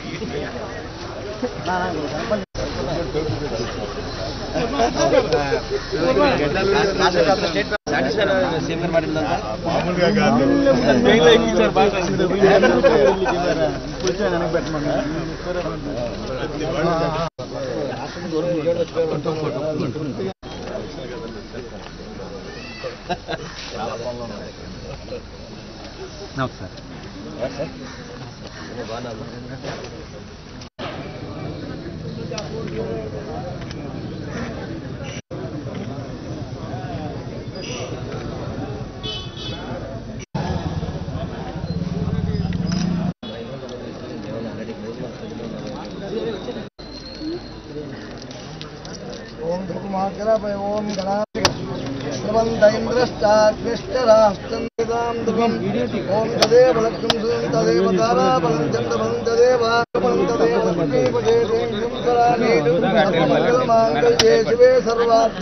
మామూలుగా కాదు ప్రతి వాళ్ళు ఓం ధూమాగ్రభయ ఓం గణాధిష్టరాష్ట్రం ధ్రువం ఓం తదేవ లక్ష్మం సుం తదేవ తారాబలం చంద్రబలం తదేవ బలం తదేవ లక్ష్మీపదే దేం కరామి సర్వమంగళమాంగళ్యే శివే సర్వార్థ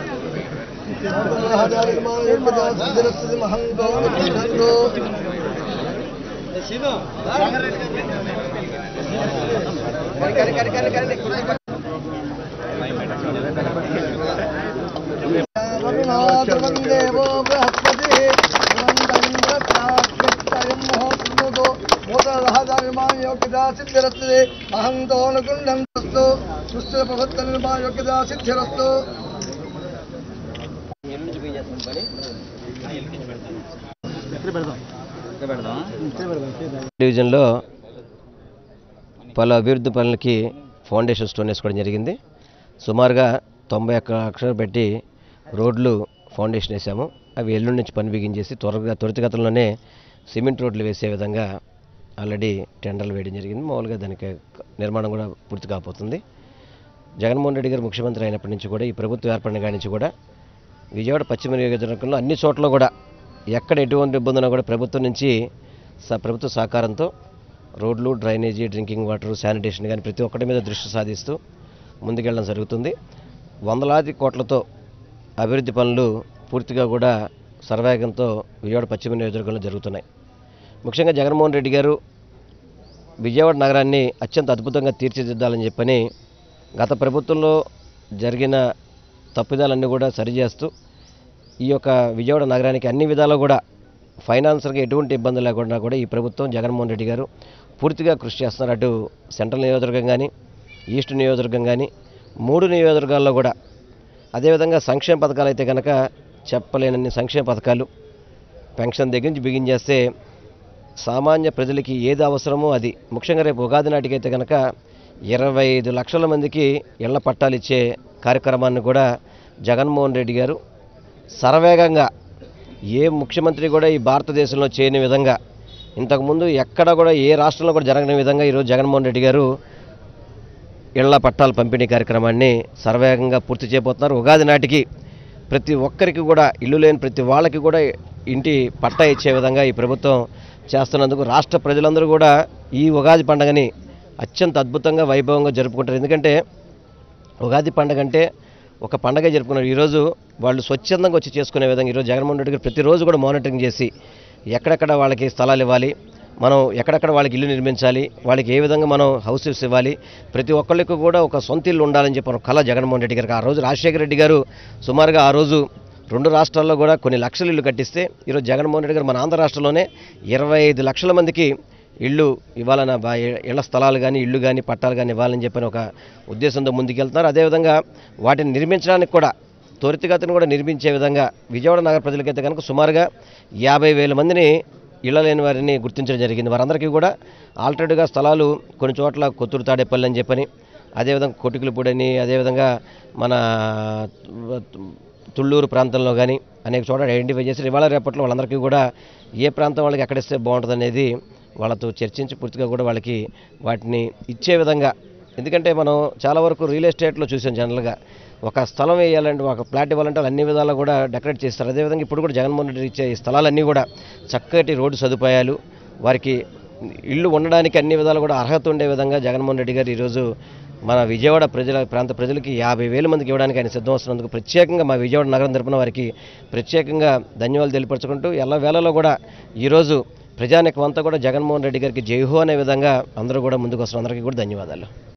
మహంతో దేవో బృహస్పతి సిద్ధిరస్తు అహంతో అనుకుండంతస్తు సుస్థిర ప్రవర్తన నిర్మాయోగ్యత సిద్ధిరస్తు డివిజన్లో పలు అభివృద్ధి పనులకి ఫౌండేషన్ స్టోన్ వేసుకోవడం జరిగింది సుమారుగా తొంభై ఒక్క లక్షలు పెట్టి రోడ్లు ఫౌండేషన్ వేసాము అవి ఎల్లుండి నుంచి పని బిగించేసి త్వరగా త్వరితగతంలోనే సిమెంట్ రోడ్లు వేసే విధంగా ఆల్రెడీ టెండర్లు వేయడం జరిగింది మామూలుగా దానికి నిర్మాణం కూడా పూర్తి కాబోతుంది జగన్మోహన్ రెడ్డి గారు ముఖ్యమంత్రి అయినప్పటి నుంచి కూడా ఈ ప్రభుత్వం ఏర్పడిన కాడి నుంచి కూడా విజయవాడ పశ్చిమ నియోజకవర్గంలో అన్ని చోట్ల కూడా ఎక్కడ ఎటువంటి ఇబ్బంది ఉన్నా కూడా ప్రభుత్వం నుంచి స- ప్రభుత్వ సహకారంతో రోడ్లు డ్రైనేజీ డ్రింకింగ్ వాటర్ శానిటేషన్ కానీ ప్రతి ఒక్కటి మీద దృష్టి సాధిస్తూ ముందుకెళ్ళడం జరుగుతుంది వందలాది కోట్లతో అభివృద్ధి పనులు పూర్తిగా కూడా సర్వేగంతో విజయవాడ పశ్చిమ నియోజకవర్గంలో జరుగుతున్నాయి ముఖ్యంగా జగన్మోహన్ రెడ్డి గారు విజయవాడ నగరాన్ని అత్యంత అద్భుతంగా తీర్చిదిద్దాలని చెప్పని గత ప్రభుత్వంలో జరిగిన తప్పిదాలన్నీ కూడా సరిచేస్తూ ఈ యొక్క విజయవాడ నగరానికి అన్ని విధాలా కూడా ఫైనాన్షియల్గా ఎటువంటి ఇబ్బంది లేకుండా కూడా ఈ ప్రభుత్వం జగన్మోహన్ రెడ్డి గారు పూర్తిగా కృషి చేస్తున్నారు అటు సెంట్రల్ నియోజకవర్గం కానీ ఈస్ట్ నియోజకవర్గం కానీ మూడు నియోజకవర్గాల్లో కూడా అదేవిధంగా సంక్షేమ పథకాలు అయితే కనుక చెప్పలేనన్ని సంక్షేమ పథకాలు పెన్షన్ దగ్గర నుంచి బిగించేస్తే సామాన్య ప్రజలకి ఏది అవసరమో అది ముఖ్యంగా రేపు ఉగాది నాటికైతే కనుక ఇరవై ఐదు లక్షల మందికి ఇళ్ల పట్టాలు ఇచ్చే కార్యక్రమాన్ని కూడా జగన్మోహన్ రెడ్డి గారు సర్వేగంగా ఏ ముఖ్యమంత్రి కూడా ఈ భారతదేశంలో చేయని విధంగా ఇంతకుముందు ఎక్కడ కూడా ఏ రాష్ట్రంలో కూడా జరగని విధంగా ఈరోజు జగన్మోహన్ రెడ్డి గారు ఇళ్ల పట్టాల పంపిణీ కార్యక్రమాన్ని సర్వేగంగా పూర్తి చేయబోతున్నారు ఉగాది నాటికి ప్రతి ఒక్కరికి కూడా ఇల్లు లేని ప్రతి వాళ్ళకి కూడా ఇంటి పట్టా ఇచ్చే విధంగా ఈ ప్రభుత్వం చేస్తున్నందుకు రాష్ట్ర ప్రజలందరూ కూడా ఈ ఉగాది పండుగని అత్యంత అద్భుతంగా వైభవంగా జరుపుకుంటారు ఎందుకంటే ఉగాది పండుగ అంటే ఒక పండగ జరుపుకున్నారు ఈరోజు వాళ్ళు స్వచ్ఛందంగా వచ్చి చేసుకునే విధంగా ఈరోజు జగన్మోహన్ రెడ్డి గారు ప్రతిరోజు కూడా మానిటరింగ్ చేసి ఎక్కడెక్కడ వాళ్ళకి స్థలాలు ఇవ్వాలి మనం ఎక్కడెక్కడ వాళ్ళకి ఇల్లు నిర్మించాలి వాళ్ళకి ఏ విధంగా మనం హౌసెస్ ఇవ్వాలి ప్రతి ఒక్కళ్ళకి కూడా ఒక సొంత ఇల్లు ఉండాలని చెప్పి ఒక కళ జగన్మోహన్ రెడ్డి గారికి ఆ రోజు రాజశేఖర రెడ్డి గారు సుమారుగా ఆ రోజు రెండు రాష్ట్రాల్లో కూడా కొన్ని లక్షల ఇల్లు కట్టిస్తే ఈరోజు జగన్మోహన్ రెడ్డి గారు మన ఆంధ్ర రాష్ట్రంలోనే ఇరవై ఐదు లక్షల మందికి ఇళ్ళు ఇవ్వాలన్న బా- ఇళ్ల స్థలాలు కానీ ఇళ్ళు కానీ పట్టాలు కానీ ఇవ్వాలని చెప్పిన ఒక ఉద్దేశంతో ముందుకెళ్తున్నారు అదేవిధంగా వాటిని నిర్మించడానికి కూడా త్వరితగతిని కూడా నిర్మించే విధంగా విజయవాడ నగర ప్రజలకైతే కనుక సుమారుగా యాభై వేల మందిని ఇళ్ల లేని వారిని గుర్తించడం జరిగింది వారందరికీ కూడా ఆల్రెడీగా స్థలాలు కొన్ని చోట్ల కొత్తూరు తాడేపల్లి అని చెప్పని అదేవిధంగా కొట్టుకులపూడని అదేవిధంగా మన తుళ్ళూరు ప్రాంతంలో కానీ అనేక చోట్ల ఐడెంటిఫై చేసి ఇవాళ రేపట్లో వాళ్ళందరికీ కూడా ఏ ప్రాంతం వాళ్ళకి ఎక్కడిస్తే బాగుంటుంది అనేది వాళ్ళతో చర్చించి పూర్తిగా కూడా వాళ్ళకి వాటిని ఇచ్చే విధంగా ఎందుకంటే మనం చాలా వరకు రియల్ ఎస్టేట్లో చూసాం జనరల్గా ఒక స్థలం వేయాలంటే ఒక ప్లాట్ ఇవ్వాలంటే వాళ్ళు అన్ని విధాలా కూడా డెకరేట్ చేస్తారు అదేవిధంగా ఇప్పుడు కూడా జగన్మోహన్ రెడ్డి ఇచ్చే ఈ స్థలాలన్నీ కూడా చక్కటి రోడ్డు సదుపాయాలు వారికి ఇల్లు ఉండడానికి అన్ని విధాలు కూడా అర్హత ఉండే విధంగా జగన్మోహన్ రెడ్డి గారు ఈరోజు మన విజయవాడ ప్రజల ప్రాంత ప్రజలకి యాభై వేల మందికి ఇవ్వడానికి ఆయన సిద్ధం వస్తున్నందుకు ప్రత్యేకంగా మా విజయవాడ నగరం తరపున వారికి ప్రత్యేకంగా ధన్యవాదాలు తెలియపరచుకుంటూ ఎల్ల వేళలో కూడా ఈరోజు ప్రజానికం అంతా కూడా జగన్మోహన్ రెడ్డి గారికి జైహో అనే విధంగా అందరూ కూడా ముందుకు వస్తున్నారు అందరికీ కూడా ధన్యవాదాలు